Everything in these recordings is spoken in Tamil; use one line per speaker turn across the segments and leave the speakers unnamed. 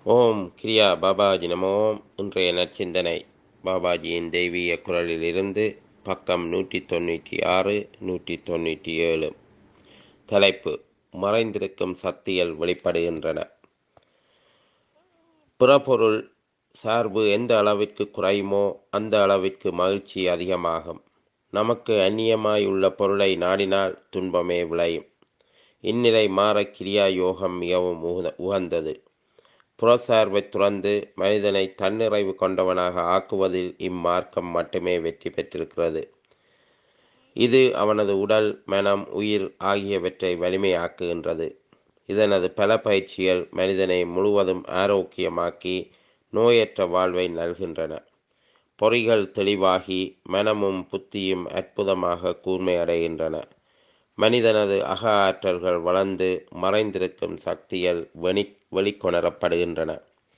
ஓம் கிரியா பாபாஜி நமோ இன்றைய நற்சிந்தனை பாபாஜியின் தெய்வீக குரலிலிருந்து பக்கம் நூற்றி தொண்ணூற்றி ஆறு நூற்றி தொண்ணூற்றி ஏழு தலைப்பு மறைந்திருக்கும் சக்திகள் வெளிப்படுகின்றன புறப்பொருள் சார்பு எந்த அளவிற்கு குறையுமோ அந்த அளவிற்கு மகிழ்ச்சி அதிகமாகும் நமக்கு அந்நியமாய் உள்ள பொருளை நாடினால் துன்பமே விளையும் இந்நிலை மாற கிரியா யோகம் மிகவும் உகந்த- உகந்தது புறசார்பை துறந்து மனிதனை தன்னிறைவு கொண்டவனாக ஆக்குவதில் இம்மார்க்கம் மட்டுமே வெற்றி பெற்றிருக்கிறது இது அவனது உடல் மனம் உயிர் ஆகியவற்றை வலிமையாக்குகின்றது இதனது பல பயிற்சிகள் மனிதனை முழுவதும் ஆரோக்கியமாக்கி நோயற்ற வாழ்வை நல்கின்றன பொறிகள் தெளிவாகி மனமும் புத்தியும் அற்புதமாக கூர்மையடைகின்றன மனிதனது அக ஆற்றல்கள் வளர்ந்து மறைந்திருக்கும் சக்திகள் வெளி வெளிக்கொணரப்படுகின்றன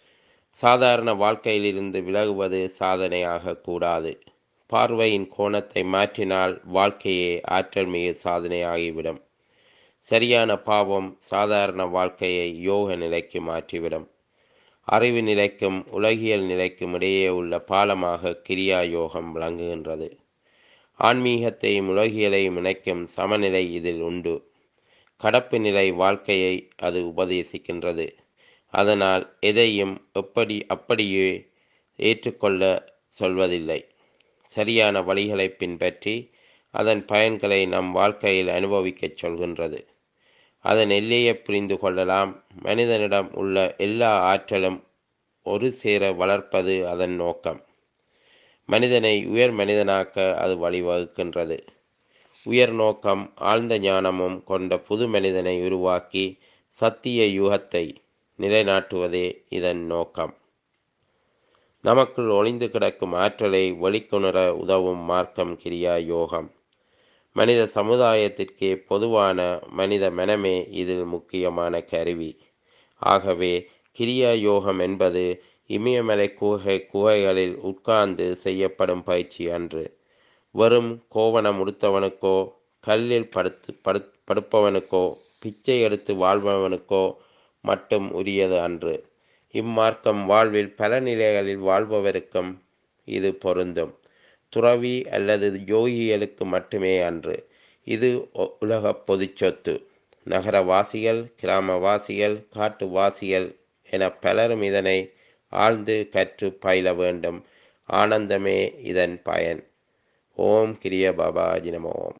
சாதாரண வாழ்க்கையிலிருந்து விலகுவது சாதனையாக கூடாது பார்வையின் கோணத்தை மாற்றினால் வாழ்க்கையே ஆற்றல் மிகு சாதனையாகிவிடும் சரியான பாவம் சாதாரண வாழ்க்கையை யோக நிலைக்கு மாற்றிவிடும் அறிவு நிலைக்கும் உலகியல் நிலைக்கும் இடையே உள்ள பாலமாக கிரியா யோகம் விளங்குகின்றது ஆன்மீகத்தையும் உலகியலையும் இணைக்கும் சமநிலை இதில் உண்டு கடப்பு நிலை வாழ்க்கையை அது உபதேசிக்கின்றது அதனால் எதையும் எப்படி அப்படியே ஏற்றுக்கொள்ள சொல்வதில்லை சரியான வழிகளை பின்பற்றி அதன் பயன்களை நம் வாழ்க்கையில் அனுபவிக்கச் சொல்கின்றது அதன் எல்லையை புரிந்து கொள்ளலாம் மனிதனிடம் உள்ள எல்லா ஆற்றலும் ஒரு சேர வளர்ப்பது அதன் நோக்கம் மனிதனை உயர் மனிதனாக்க அது வழிவகுக்கின்றது உயர் நோக்கம் ஆழ்ந்த ஞானமும் கொண்ட புது மனிதனை உருவாக்கி சத்திய யுகத்தை நிலைநாட்டுவதே இதன் நோக்கம் நமக்குள் ஒளிந்து கிடக்கும் ஆற்றலை வெளிக்கொணர உதவும் மார்க்கம் கிரியா யோகம் மனித சமுதாயத்திற்கே பொதுவான மனித மனமே இதில் முக்கியமான கருவி ஆகவே கிரியா யோகம் என்பது இமயமலை குகை குகைகளில் உட்கார்ந்து செய்யப்படும் பயிற்சி அன்று வெறும் கோவணம் உடுத்தவனுக்கோ கல்லில் படுத்து படு படுப்பவனுக்கோ பிச்சை எடுத்து வாழ்பவனுக்கோ மட்டும் உரியது அன்று இம்மார்க்கம் வாழ்வில் பல நிலைகளில் வாழ்பவருக்கும் இது பொருந்தும் துறவி அல்லது யோகிகளுக்கு மட்டுமே அன்று இது ஒ- உலகப் பொதுச் சொத்து நகரவாசிகள் கிராமவாசிகள் காட்டுவாசிகள் என பலரும் இதனை ஆழ்ந்து கற்று பயில வேண்டும் ஆனந்தமே இதன் பயன் ஓம் கிரிய பாபாஜி நம ஓம்